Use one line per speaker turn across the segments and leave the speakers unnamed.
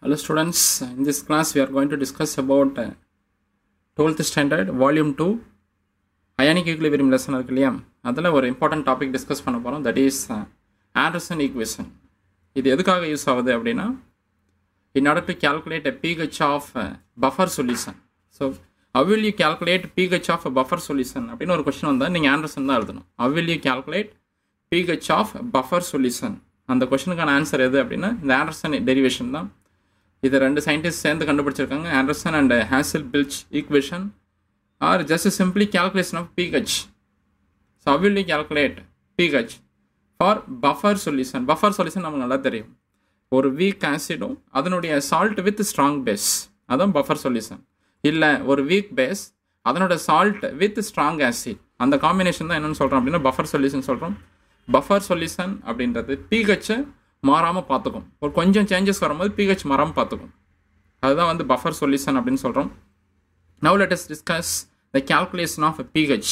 Hello students, in this class we are going to discuss about uh, 12th standard volume 2 ionic equilibrium lesson இருக்கு இல்லையா அதில் ஒரு important topic discuss பண்ண போகிறோம் that is Anderson equation இது எதுக்காக use ஆகுது அப்படின்னா in order to calculate a pH of uh, buffer solution. So, how will you calculate pH of a buffer solution? அப்படின்னு ஒரு கொஸ்டின் வந்தால் நீங்கள் ஆண்டர்சன் தான் எழுதணும் how will you calculate pH of buffer solution? அந்த கொஸ்டினுக்கான answer எது அப்படின்னா இந்த ஆண்டர்சன் டெரிவேஷன் தான் இதை ரெண்டு சயின்டிஸ்ட் சேர்ந்து கண்டுபிடிச்சிருக்காங்க Anderson and Hasselbalch equation are just simply calculation of pH. So how will you calculate pH for buffer solution buffer solution நமக்கு நல்லா தெரியும் ஒரு வீக் ஆசிடும் அதனுடைய சால்ட் வித் ஸ்ட்ராங் பேஸ் அதான் பஃபர் சொல்யூஷன் இல்லை ஒரு வீக் பேஸ் அதனோட சால்ட் வித் ஸ்ட்ராங் ஆசிட் அந்த காம்பினேஷன் தான் என்னென்னு சொல்கிறோம் அப்படின்னா பஃபர் சொல்யூஷன் சொல்கிறோம் பஃபர் சொல்யூஷன் அப்படின்றது பிஹெச்சை மாறாமல் பார்த்துக்கும் ஒரு கொஞ்சம் சேஞ்சஸ் வரும்போது பிஹெச் மாறாமல் பார்த்துக்கும் அதுதான் வந்து பஃபர் சொல்யூஷன் அப்படின்னு சொல்கிறோம் now let us discuss the calculation of pH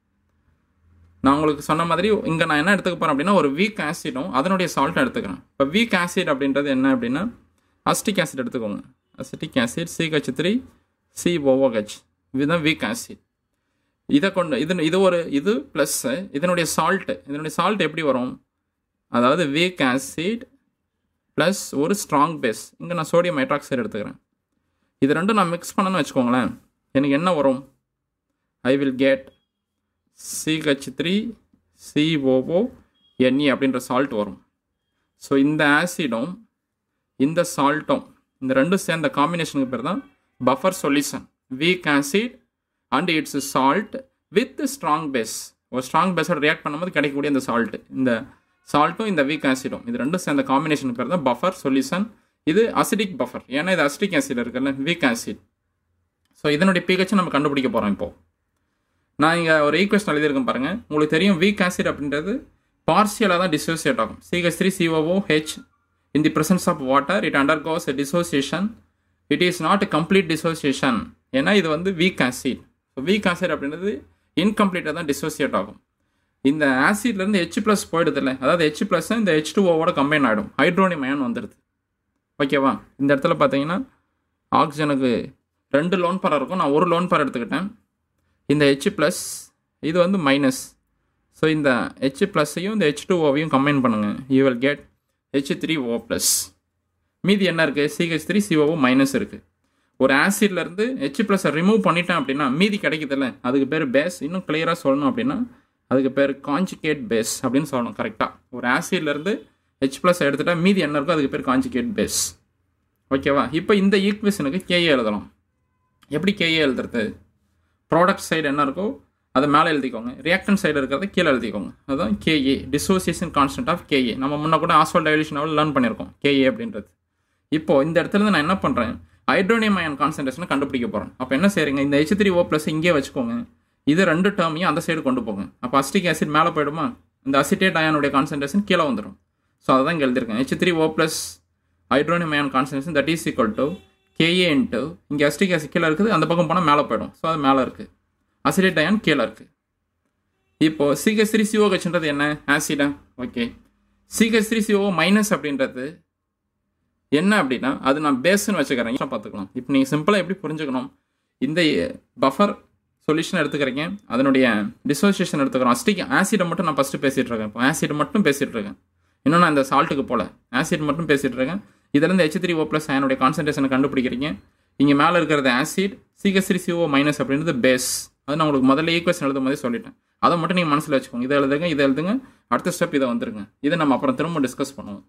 நான் உங்களுக்கு சொன்ன மாதிரி இங்கே நான் என்ன எடுத்துக்க போகிறேன் அப்படின்னா ஒரு வீக் ஆசிடும் அதனுடைய சால்ட்டும் எடுத்துக்கிறேன் இப்போ வீக் ஆசிட் அப்படின்றது என்ன அப்படின்னா அஸ்டிக் ஆசிட் எடுத்துக்கோங்க acetic acid CH three COOH இதுதான் வீக் ஆசிட் இதை கொண்டு இது இது ஒரு இது ப்ளஸ்ஸு இதனுடைய சால்ட்டு இதனுடைய சால்ட் எப்படி வரும் அதாவது வீக் ஆசிட் ப்ளஸ் ஒரு ஸ்ட்ராங் பேஸ் இங்கே நான் சோடியம் ஹைட்ராக்சைடு எடுத்துக்கிறேன் இது ரெண்டும் நான் மிக்ஸ் பண்ணணும்னு வச்சுக்கோங்களேன் எனக்கு என்ன வரும் I will get CH three COO NA அப்படின்ற சால்ட் வரும் ஸோ இந்த ஆசிடும் இந்த சால்ட்டும் இந்த ரெண்டும் சேர்ந்த காம்பினேஷனுக்கு பேர் தான் buffer solution weak acid and its salt with strong base ஒரு ஸ்ட்ராங் பேஸோட ரியாக்ட் பண்ணும்போது கிடைக்கக்கூடிய இந்த சால்ட் இந்த சால்ட்டும் இந்த வீக் ஆசிடும் இது ரெண்டும் சேர்ந்த காம்பினேஷனுக்கு பேர் தான் பஃபர் சொல்யூஷன் இது அசிடிக் பஃபர் ஏன்னா இது அசிடிக் ஆசிட் இருக்குல்ல வீக் ஆசிட் ஸோ இதனுடைய பிஹெச் நம்ம கண்டுபிடிக்க போகிறோம் இப்போது நான் இங்கே ஒரு ஈக்குவேஷன் எழுதியிருக்கேன் பாருங்கள் உங்களுக்கு தெரியும் வீக் ஆசிட் அப்படின்றது பார்சியலாக தான் டிசோசியேட் ஆகும் CH three COO H in the presence of water it undergoes dissociation it is not complete dissociation ஏன்னா இது வந்து weak acid so weak acid அப்படின்றது இன்கம்ப்ளீட்டாக தான் டிசோசியேட் ஆகும் இந்த ஆசிட்லேருந்து ஹெச் ப்ளஸ் போயிடுது இல்லை அதாவது ஹெச் ப்ளஸ் இந்த ஹெச் டூ ஓவோட கம்பைன் ஆகிடும் ஹைட்ரோனியம் அயன் வந்துடுது ஓகேவா இந்த இடத்துல பார்த்தீங்கன்னா ஆக்சிஜனுக்கு ரெண்டு லோன் பார் இருக்கும் நான் ஒரு லோன் பார் எடுத்துக்கிட்டேன் இந்த ஹெச் ப்ளஸ் இது வந்து மைனஸ் ஸோ இந்த ஹெச் ப்ளஸ்ஸையும் இந்த ஹெச் டூ ஓவையும் கம்பைன் பண்ணுங்கள் you will get H three O plus மீதி என்ன இருக்குது சிஹெச் த்ரீ சிஓஓ மைனஸ் இருக்குது ஒரு ஆசிட்லேருந்து ஹெச் ப்ளஸை ரிமூவ் பண்ணிட்டேன் அப்படின்னா மீதி கிடைக்குதுல்ல அதுக்கு பேர் பேஸ் இன்னும் கிளியராக சொல்லணும் அப்படின்னா அதுக்கு பேர் காஞ்சிகேட் பேஸ் அப்படின்னு சொல்லணும் கரெக்டாக ஒரு ஆசிட்லேருந்து ஹெச் ப்ளஸ் எடுத்துட்டா மீதி என்ன இருக்கோ அதுக்கு பேர் காஞ்சிகேட் பேஸ் ஓகேவா இப்போ இந்த ஈக்குவேஷனுக்கு கேஏ எழுதலாம் எப்படி கேஏ எழுதுறது ப்ராடக்ட் சைடு என்ன இருக்கோ அதை மேலே எழுதிக்கோங்க ரியாக்டன் சைடு இருக்கிறத கீழே எழுதிக்கோங்க அதுதான் Ka dissociation constant of Ka நம்ம முன்ன கூட ஆஸ்வால் டைலிஷன் லேர்ன் பண்ணியிருக்கோம் கேஏ அப்படின்றது இப்போ இந்த இடத்துல நான் என்ன பண்ணுறேன் ஹைட்ரோனியம் அயன் கான்சன்ட்ரேஷனை கண்டுபிடிக்க போகிறேன் அப்போ என்ன செய்றீங்க இந்த ஹெச் த்ரீ ஓ ப்ளஸ் இங்கே வச்சுக்கோங்க இது ரெண்டு டேர்மையும் அந்த சைடு கொண்டு போங்க அப்போ அஸ்டிக் ஆசிட் மேலே போயிடுமா இந்த அசிட்டேட் அயனுடைய கான்சன்ட்ரேஷன் கீழே வந்துடும் ஸோ அதை தான் இங்கே எழுதியிருக்கேன் H three O plus hydronium ion concentration that is equal to K A into இங்கே அஸ்டிக் ஆசிட் கீழே இருக்குது அந்த பக்கம் போனால் மேலே போயிடும் ஸோ அது மேலே இருக்குது அசிடேட் அயன் கீழே இருக்குது இப்போது சிஹெச் த்ரீ சிஓஹெச்ன்றது என்ன ஆசிடா okay CH three CO minus அப்படின்றது என்ன அப்படின்னா அது நான் பேஸ்ன்னு வச்சுக்கிறேன் பார்த்துக்கலாம் இப்போ நீங்கள் சிம்பிளாக எப்படி புரிஞ்சுக்கணும் இந்த பஃபர் சொல்யூஷன் எடுத்துக்கிறீங்க அதனுடைய டிசோசியேஷன் எடுத்துக்கிறோம் அஸ்டிக் ஆசிடை மட்டும் நான் ஃபஸ்ட்டு பேசிகிட்டு இருக்கேன் இப்போ ஆசிட் மட்டும் பேசிகிட்டு இருக்கேன் இன்னும் நான் இந்த சால்ட்டுக்கு போல ஆசிட் மட்டும் பேசிகிட்டு இருக்கேன் இதுலேருந்து ஹெச் த்ரீ ஓ ப்ளஸ் அயனுடைய கான்சன்ட்ரேஷனை கண்டுபிடிக்கிறீங்க இங்கே மேலே இருக்கிறது acid CH three CO minus அப்படின்றது பேஸ் அது நான் உங்களுக்கு முதல்ல ஈக்குவேஷன் எழுதும் போதே சொல்லிட்டேன் அதை மட்டும் நீங்கள் மனசில் வச்சுக்கோங்க இதை எழுதுங்க இதை எழுதுங்க அடுத்த ஸ்டெப் இதை வந்துருங்க இதை நம்ம அப்புறம் திரும்ப டிஸ்கஸ் பண்ணுவோம்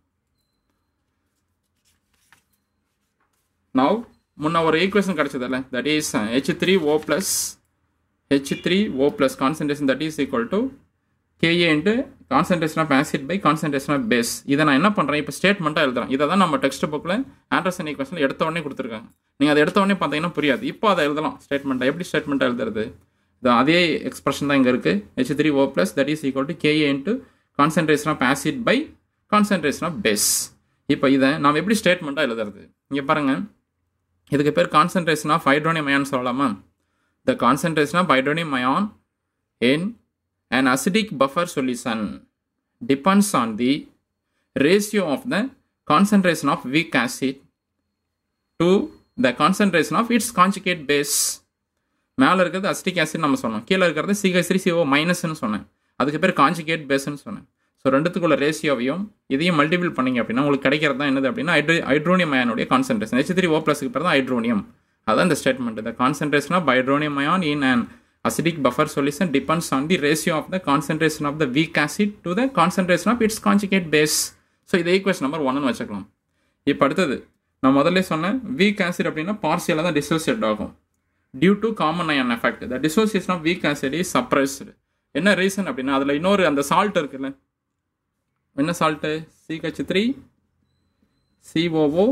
நவ் முன்ன ஒரு ஈக்குவேஷன் கிடச்சதில்ல that is H three O plus H three O plus concentration that is equal to K A into concentration of acid by concentration of base இதை நான் என்ன பண்ணுறேன் இப்போ ஸ்டேட்மெண்ட்டாக எழுதுறேன் இதை தான் நம்ம டெக்ஸ்ட் புக்கில் ஆண்டர்சன் ஈக்குவேஷனில் எடுத்த உடனே கொடுத்துருக்காங்க நீங்கள் அதை எடுத்த உடனே பார்த்தீங்கன்னா புரியாது இப்போ அதை எழுதலாம் ஸ்டேட்மெண்ட்டாக எப்படி ஸ்டேட்மெண்ட்டாக எழுதுறது இது அதே எக்ஸ்பிரஷன் தான் இங்கே இருக்குது H three O plus that is equal to K A into concentration of acid by concentration of base இப்போ இதை நாம் எப்படி ஸ்டேட்மெண்ட்டாக எழுதுறது இங்கே பாருங்கள் இதுக்கு பேர் கான்சன்ட்ரேஷன் ஆஃப் ஹைட்ரோனியம் அயான் சொல்லலாமா the concentration of hydronium ion in an acidic buffer solution depends on the ratio of the concentration of weak acid to the concentration of its conjugate base மேலே இருக்கிறது acetic acid நம்ம சொன்னோம் கீழே இருக்கிறது CH three CO மைனஸ்னு சொன்னேன் அதுக்கு பேர் conjugate பேஸ்ன்னு சொன்னேன் ஸோ ரெண்டுத்துக்குள்ள ரேஷியோவையும் இதையும் மல்டிபிள் பண்ணீங்க அப்படின்னா உங்களுக்கு கிடைக்கிறது தான் என்னது அப்படின்னா ஹைட்ரோ ஹைட்ரோனியம் அயனுடைய கான்சன்ட்ரேஷன் ஹெச் த்ரீ ஓ ப்ளஸ்க்கு பேர் தான் ஹைட்ரோனியம் அதான் இந்த statement the concentration of hydronium ion in and acidic buffer solution depends on the ratio of the concentration of the weak acid to the concentration of its conjugate base so இதை equation number ஒன்னு வச்சுக்கலாம் இப்போ அடுத்தது நான் முதல்ல சொன்னேன் week acid அப்படின்னா பார்சியலாக தான் டிசோசியேட் ஆகும் due to common ion effect the dissociation of weak acid is suppressed என்ன ரீசன் அப்படின்னா அதில் இன்னொரு அந்த சால்ட் இருக்குல்ல என்ன salt CH three COO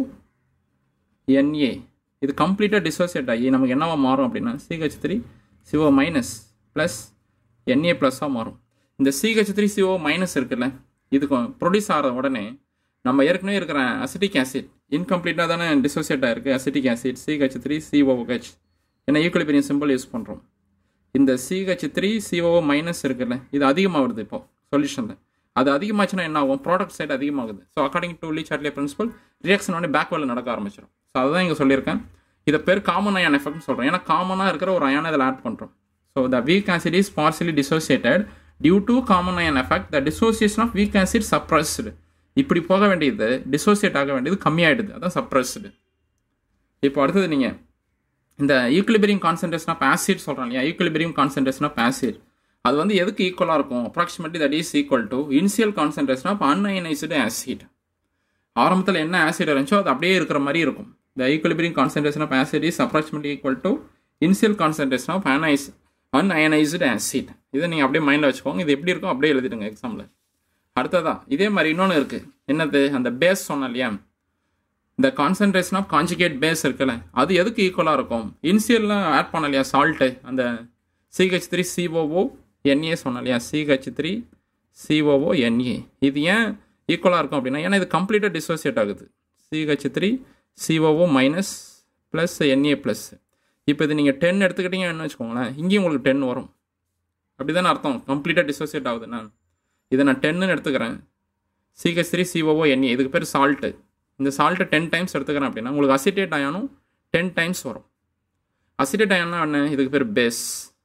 NA இது கம்ப்ளீட்டாக டிசோசியேட் ஆகி நமக்கு என்னவா மாறும் அப்படின்னா CH three CO minus plus NA ப்ளஸ்ஸாக மாறும் இந்த சிஹெச் த்ரீ சிஓ மைனஸ் இருக்குல்ல இதுக்கு ப்ரொடியூஸ் ஆகிற உடனே நம்ம ஏற்கனவே இருக்கிற அசிட்டிக் ஆசிட் இன்கம்ப்ளீட்டாக தானே டிசோசியேட் ஆகிருக்கு acetic acid CH three COH ஏன்னா ஈக்குவலிபிரியம் சிம்பிள் யூஸ் பண்ணுறோம் இந்த சிஹெச் த்ரீ சிஓ மைனஸ் இருக்குல்ல இது அதிகமாக வருது இப்போ சொல்யூஷனில் அது அதிகமாச்சுன்னா என்ன ஆகும் ப்ராடக்ட் சைடு அதிகமாகுது so according to Le Chatelier principle reaction வந்து பேக்வேர்டில் நடக்க ஆரம்பிச்சிடும் ஸோ அதுதான் இங்கே சொல்லியிருக்கேன் இதை பேர் காமன் அயான் எஃபெக்ட்னு சொல்கிறோம் ஏன்னா காமனாக இருக்கிற ஒரு அயான் இதில் ஆட் பண்ணுறோம் so the weak acid is partially dissociated due to common ion effect the dissociation of weak acid suppressed இப்படி போக வேண்டியது டிசோசியேட் ஆக வேண்டியது கம்மியாயிடுது அதான் சப்ரஸ்டு இப்போ அடுத்தது நீங்கள் இந்த ஈக்குலிபிரியம் கான்சன்ட்ரேஷன் ஆஃப் ஆசிட் சொல்கிறோம் இல்லையா ஈக்குலிபிரியம் கான்சன்ட்ரேஷன் ஆஃப் ஆசிட் அது வந்து எதுக்கு ஈக்குவலாக இருக்கும் approximately that is equal to initial concentration of unionized acid ஆரம்பத்தில் என்ன ஆசிட் இருந்துச்சோ அது அப்படியே இருக்கிற மாதிரி இருக்கும் the equilibrium concentration of acid is approximately equal to initial concentration of அனைஸ் அன்அயனைஸ்டு ஆசிட் இதை நீங்கள் அப்படியே மைண்டில் வச்சுக்கோங்க இது எப்படி இருக்கும் அப்படியே எழுதிடுங்க எக்ஸாமில் அடுத்ததா இதே மாதிரி இன்னொன்று இருக்குது என்னது அந்த பேஸ் சொன்னேன் இல்லையா இந்த கான்சன்ட்ரேஷன் ஆஃப் கான்ஜுகேட் பேஸ் இருக்குல்ல அது எதுக்கு ஈக்குவலாக இருக்கும் இனிஷியல்லாம் ஆட் பண்ண இல்லையா சால்ட்டு அந்த சிஹெச் த்ரீ சிஓஓ என்ஏ சொன்னேன் இல்லையா சிஹெச் த்ரீ சிஓஓ என்ஏ இது ஏன் ஈக்குவலாக இருக்கும் அப்படின்னா ஏன்னா இது கம்ப்ளீட்டாக டிசோசியேட் ஆகுது CH three COO minus plus NA plus இப்போ இது நீங்கள் டென் எடுத்துக்கிட்டீங்கன்னு வச்சுக்கோங்களேன் இங்கேயும் உங்களுக்கு டென் வரும் அப்படி தானே அர்த்தம் கம்ப்ளீட்டாக டிசோசியேட் ஆகுதுண்ணா இதை நான் டென்னு எடுத்துக்கிறேன் சிஹெச் த்ரீ சிஓஓ என்ஏ இதுக்கு பேர் சால்ட்டு இந்த சால்ட்டை டென் டைம்ஸ் எடுத்துக்கிறேன் அப்படின்னா உங்களுக்கு அசிட்டேட் அயானும் டென் டைம்ஸ் வரும் அசிட்டேட் அயான்னா என்ன இதுக்கு பேர் பேஸ்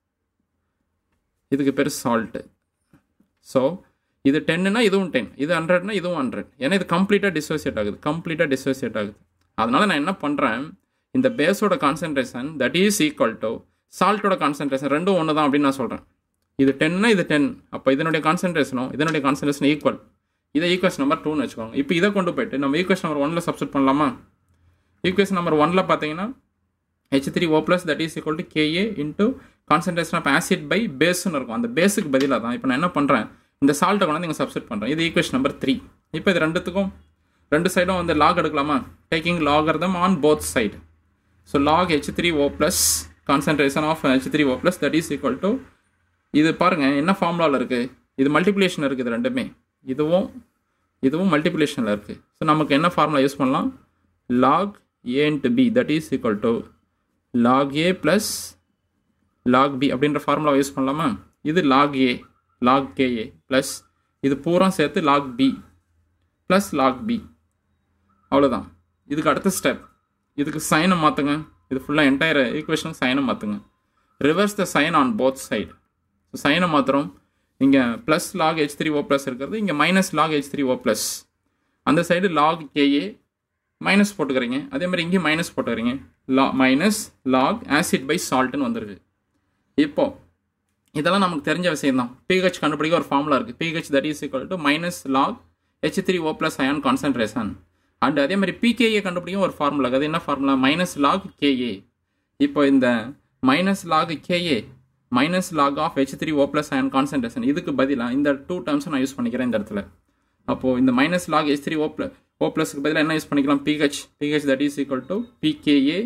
இதுக்கு பேர் சால்ட்டு ஸோ இது டென்னுனா இதுவும் டென் இது ஹண்ட்ரட்னா இதுவும் ஹண்ட்ரட் ஏன்னா இது கம்ப்ளீட்டாக டிசோசியேட் ஆகுது கம்ப்ளீட்டாக டிசோசியேட் ஆகுது அதனால் நான் என்ன பண்ணுறேன் இந்த பேஸோட concentration that is equal to சால்ட்டோட கான்சன்ட்ரேஷன் ரெண்டும் ஒன்று தான் அப்படின்னு நான் சொல்கிறேன் இது டென்னா இது டென் அப்போ இதனுடைய கான்சன்ட்ரேஷனும் இதனுடைய கான்சன்ட்ரேஷன் ஈக்குவல் இதை ஈக்குவேஷன் நம்பர் டூன்னு வச்சுக்கோங்க இப்போ இதை கொண்டு போயிட்டு நம்ம ஈக்குவேஷன் நம்பர் ஒனில் சப்ஸ்ட் பண்ணலாமா ஈக்குவேஷன் நம்பர் ஒனில் பார்த்தீங்கன்னா H three O plus that is equal to K A into concentration of acid by பேஸ்னு இருக்கும் அந்த பேஸுக்கு பதிலாக தான் இப்போ நான் என்ன பண்ணுறேன் இந்த சால்ட்டை கொண்டு நீங்கள் சப்ஸ்ட் பண்ணுறேன் இது ஈக்குவேஷன் நம்பர் த்ரீ இப்போ இது ரெண்டுத்துக்கும் ரெண்டு சைடும் வந்து லாக் எடுக்கலாமா taking logarithm on both side so log H three O plus concentration of H three O plus that is equal to இது பாருங்கள் என்ன ஃபார்முலாவில் இருக்குது இது மல்டிப்ளிகேஷன் இருக்குது ரெண்டுமே இதுவும் இதுவும் மல்டிப்ளிகேஷனில் இருக்குது ஸோ நமக்கு என்ன ஃபார்முலா யூஸ் பண்ணலாம் log A into B that is equal to log A plus log B அப்படின்ற ஃபார்முலா யூஸ் பண்ணலாமா இது log A log KA plus இது பூரா சேர்த்து log B plus log B அவ்வளோதான் இதுக்கு அடுத்த ஸ்டெப் இதுக்கு சைனை மாற்றுங்க இது ஃபுல்லாக என்டையர் ஈக்குவேஷனுக்கு சைனை மாற்றுங்க reverse the sign on both side so சைனை மாத்திரம் இங்கே plus log H three O plus இருக்கிறது இங்கே minus log H three O plus அந்த சைடு லாக் கேஏ மைனஸ் போட்டுக்கிறீங்க அதே மாதிரி இங்கேயும் மைனஸ் போட்டுக்கிறீங்க லா மைனஸ் லாக் ஆசிட் பை சால்ட்டுன்னு வந்துருக்கு இப்போ இதெல்லாம் நமக்கு தெரிஞ்ச விஷயம் தான் பிஹெச் கண்டுபிடிக்க ஒரு ஃபார்முலா இருக்குது pH that is equal to minus log H three O plus ion concentration and அதே மாதிரி பிகேஏ கண்டுபிடிக்கும் ஒரு ஃபார்முலா அது என்ன ஃபார்முலா மைனஸ் லாக் கேஏ இப்போ இந்த minus log KA minus log of H three O plus ion concentration இதுக்கு பதிலாக இந்த டூ டேர்ம்ஸை நான் யூஸ் பண்ணிக்கிறேன் இந்த இடத்துல அப்போது இந்த minus log H three O plus O ப்ளஸ்க்கு பதிலாக என்ன யூஸ் பண்ணிக்கலாம் pH pH that is equal to pKa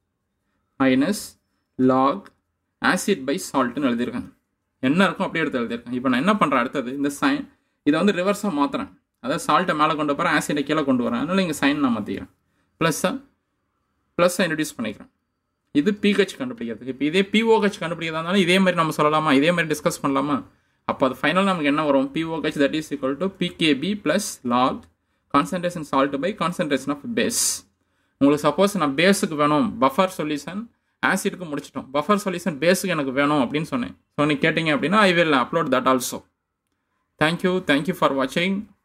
minus log acid by சால்ட்டுன்னு எழுதியிருக்கேன் என்ன இருக்கும் அப்படியே எடுத்து எழுதியிருக்கேன் இப்போ நான் என்ன பண்ணுறேன் அடுத்தது இந்த சைன் இதை வந்து ரிவர்ஸாக மாற்றுறேன் அதாவது சால்ட்டை மேலே கொண்டு போகிறேன் ஆசிடை கீழே கொண்டு வரேன் அதனால் இங்கே சைன் நான் மாற்றிக்கிறேன் ப்ளஸ்ஸாக ப்ளஸ்ஸை இன்ட்ரடியூஸ் பண்ணிக்கிறேன் இது பிஹெச் கண்டுபிடிக்கிறதுக்கு இப்போ இதே பிஓஹெச் கண்டுபிடிக்கிறதா இருந்தாலும் இதே மாதிரி நம்ம சொல்லலாமா இதே மாதிரி டிஸ்கஸ் பண்ணலாமா அப்போ அது ஃபைனல் நமக்கு என்ன வரும் pOH that is equal to pKb plus log concentration salt by concentration of base உங்களுக்கு சப்போஸ் நான் பேஸுக்கு வேணும் பஃபர் சொல்யூஷன் ஆசிட்க்கு முடிச்சிட்டோம் பஃபர் சொல்யூஷன் பேஸுக்கு எனக்கு வேணும் அப்படின்னு சொன்னேன் ஸோ நீங்கள் கேட்டிங்க அப்படின்னா I will upload that also thank you thank you for வாட்சிங்